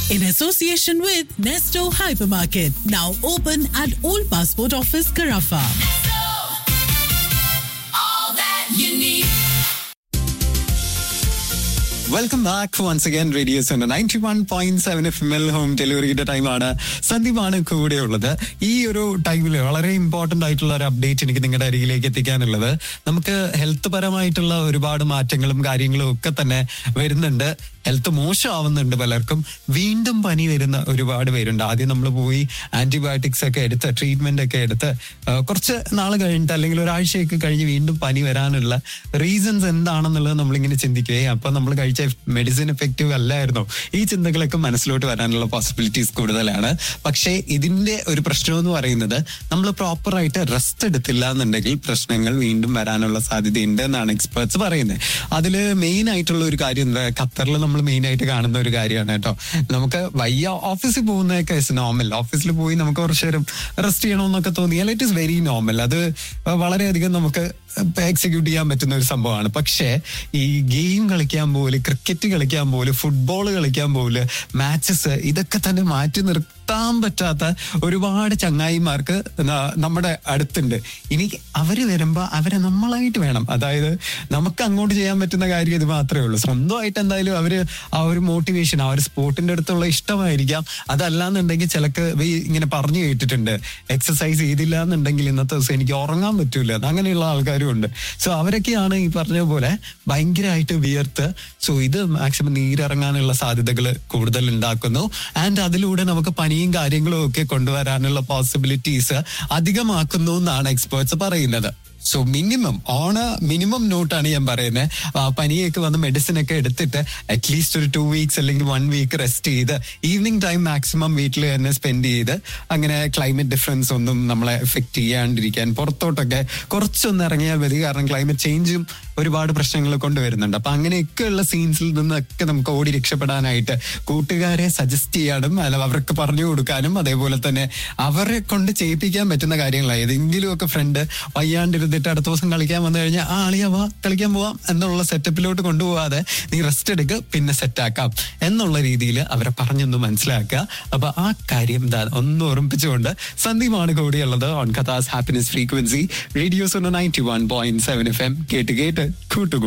in association with Nesto Hypermarket, now open at Old Passport Office, Carafa. Welcome back once again radios ninety one point seven F M home ഹോം ഡെലിവറിയുടെ ടൈമാണ് സന്ദീപാണ് കൂടെയുള്ളത് ഈ ഒരു ടൈമിൽ വളരെ ഇമ്പോർട്ടന്റ് ആയിട്ടുള്ള ഒരു അപ്ഡേറ്റ് എനിക്ക് നിങ്ങളുടെ അരികിലേക്ക് എത്തിക്കാനുള്ളത് നമുക്ക് ഹെൽത്ത് പരമായിട്ടുള്ള ഒരുപാട് മാറ്റങ്ങളും കാര്യങ്ങളും ഒക്കെ തന്നെ വരുന്നുണ്ട് ഹെൽത്ത് മോശമാവുന്നുണ്ട് പലർക്കും വീണ്ടും പനി വരുന്ന ഒരുപാട് പേരുണ്ട് ആദ്യം നമ്മൾ പോയി ആന്റിബയോട്ടിക്സ് ഒക്കെ എടുത്ത് ട്രീറ്റ്മെന്റ് ഒക്കെ എടുത്ത് ആ, കുറച്ച് നാൾ കഴിഞ്ഞിട്ട് അല്ലെങ്കിൽ ഒരാഴ്ചയൊക്കെ കഴിഞ്ഞ് വീണ്ടും പനി വരാനുള്ള റീസൺസ് എന്താണെന്നുള്ളത് നമ്മളിങ്ങനെ ചിന്തിക്കുകയും അപ്പൊ നമ്മൾ കഴിച്ച മെഡിസിൻ എഫക്റ്റീവ് അല്ലായിരുന്നോ ഈ ചിന്തകളൊക്കെ മനസ്സിലോട്ട് വരാനുള്ള പോസിബിലിറ്റീസ് കൂടുതലാണ് പക്ഷേ ഇതിന്റെ ഒരു പ്രശ്നം എന്ന് പറയുന്നത് നമ്മൾ പ്രോപ്പർ ആയിട്ട് റെസ്റ്റ് എടുത്തില്ല എന്നുണ്ടെങ്കിൽ പ്രശ്നങ്ങൾ വീണ്ടും വരാനുള്ള സാധ്യതയുണ്ട് എന്നാണ് എക്സ്പേർട്സ് പറയുന്നത് അതിൽ മെയിൻ ആയിട്ടുള്ള ഒരു കാര്യം എന്താ ഖത്തറിൽ നമ്മൾ മെയിൻ ആയിട്ട് കാണുന്ന ഒരു കാര്യമാണ് കേട്ടോ നമുക്ക് വയ്യ ഓഫീസിൽ പോകുന്നതൊക്കെ നോർമൽ ഓഫീസിൽ പോയി നമുക്ക് കുറച്ച് നേരം റെസ്റ്റ് ചെയ്യണമെന്നൊക്കെ തോന്നിയാൽ ഇറ്റ് ഇസ് വെരി നോർമൽ അത് വളരെയധികം നമുക്ക് എക്സിക്യൂട്ട് ചെയ്യാൻ പറ്റുന്ന ഒരു സംഭവമാണ് പക്ഷേ ഈ ഗെയിം കളിക്കാൻ പോലും ക്രിക്കറ്റ് കളിക്കാൻ പോലും ഫുട്ബോൾ കളിക്കാൻ പോലും മാച്ചസ് ഇതൊക്കെ തന്നെ മാറ്റി നിർത്താൻ പറ്റാത്ത ഒരുപാട് ചങ്ങായിമാർക്ക് ന- നമ്മുടെ അടുത്തുണ്ട് ഇനി അവര് വരുമ്പോ അവരെ നമ്മളായിട്ട് വേണം അതായത് നമുക്ക് അങ്ങോട്ട് ചെയ്യാൻ പറ്റുന്ന കാര്യം ഇത് മാത്രമേ ഉള്ളൂ സ്വന്തമായിട്ട് എന്തായാലും അവര് ആ ഒരു മോട്ടിവേഷൻ ആ ഒരു സ്പോർട്ടിന്റെ അടുത്തുള്ള ഇഷ്ടമായിരിക്കാം അതല്ലാന്നുണ്ടെങ്കിൽ ചിലക്ക് ഈ ഇങ്ങനെ പറഞ്ഞു കേട്ടിട്ടുണ്ട് എക്സസൈസ് ചെയ്തില്ല എന്നുണ്ടെങ്കിൽ ഇന്നത്തെ ദിവസം എനിക്ക് ഉറങ്ങാൻ പറ്റൂല അങ്ങനെയുള്ള ആൾക്കാരും ഉണ്ട് സോ അവരൊക്കെയാണ് ഈ പറഞ്ഞ പോലെ ഭയങ്കരമായിട്ട് വിയർത്ത് സോ ഇത് മാക്സിമം നീരിറങ്ങാനുള്ള സാധ്യതകൾ കൂടുതൽ ഉണ്ടാക്കുന്നു ആൻഡ് അതിലൂടെ നമുക്ക് പനിയും കാര്യങ്ങളും ഒക്കെ കൊണ്ടുവരാനുള്ള പോസിബിലിറ്റീസ് അധികമാക്കുന്നു എന്നാണ് എക്സ്പേർട്സ് പറയുന്നത് സോ മിനിമം ഓൺ മിനിമം നോട്ടാണ് ഞാൻ പറയുന്നത് പനിയൊക്കെ വന്ന് മെഡിസിൻ ഒക്കെ എടുത്തിട്ട് അറ്റ്ലീസ്റ്റ് ഒരു ടു വീക്സ് അല്ലെങ്കിൽ വൺ വീക്ക് റെസ്റ്റ് ചെയ്ത് ഈവനിങ് ടൈം മാക്സിമം വീട്ടിൽ തന്നെ സ്പെൻഡ് ചെയ്ത് അങ്ങനെ ക്ലൈമറ്റ് ഡിഫറൻസ് ഒന്നും നമ്മളെ എഫക്ട് ചെയ്യാണ്ടിരിക്കാൻ പുറത്തോട്ടൊക്കെ കുറച്ചൊന്ന് ഇറങ്ങിയാൽ മതി കാരണം ക്ലൈമറ്റ് ചേഞ്ചും ഒരുപാട് പ്രശ്നങ്ങൾ കൊണ്ടുവരുന്നുണ്ട് അപ്പൊ അങ്ങനെയൊക്കെയുള്ള സീൻസിൽ നിന്നൊക്കെ നമുക്ക് ഓടി രക്ഷപ്പെടാനായിട്ട് കൂട്ടുകാരെ സജസ്റ്റ് ചെയ്യാനും അല്ല അവർക്ക് പറഞ്ഞു കൊടുക്കാനും അതേപോലെ തന്നെ അവരെ കൊണ്ട് ചെയ്യിപ്പിക്കാൻ പറ്റുന്ന കാര്യങ്ങളാണ് ഏതെങ്കിലും ഒക്കെ ഫ്രണ്ട് വയ്യാണ്ടിരുന്നിട്ട് അടുത്ത ദിവസം കളിക്കാൻ വന്നു കഴിഞ്ഞാൽ ആ അളിയാ വാ കളിക്കാൻ പോവാം എന്നുള്ള സെറ്റപ്പിലോട്ട് കൊണ്ടുപോകാതെ നീ റെസ്റ്റ് എടുക്ക് പിന്നെ സെറ്റ് ആക്കാം എന്നുള്ള രീതിയിൽ അവരെ പറഞ്ഞൊന്ന് മനസ്സിലാക്കുക അപ്പൊ ആ കാര്യം ദാ ഒന്ന് ഓർമ്മിപ്പിച്ചുകൊണ്ട് സന്ദീപാണ് കൂടിയുള്ളത് ഓൺ കഥാസ് happiness frequency radios ninety one point seven F M കേട്ട് കേട്ട് കൂട്ടുകൂടി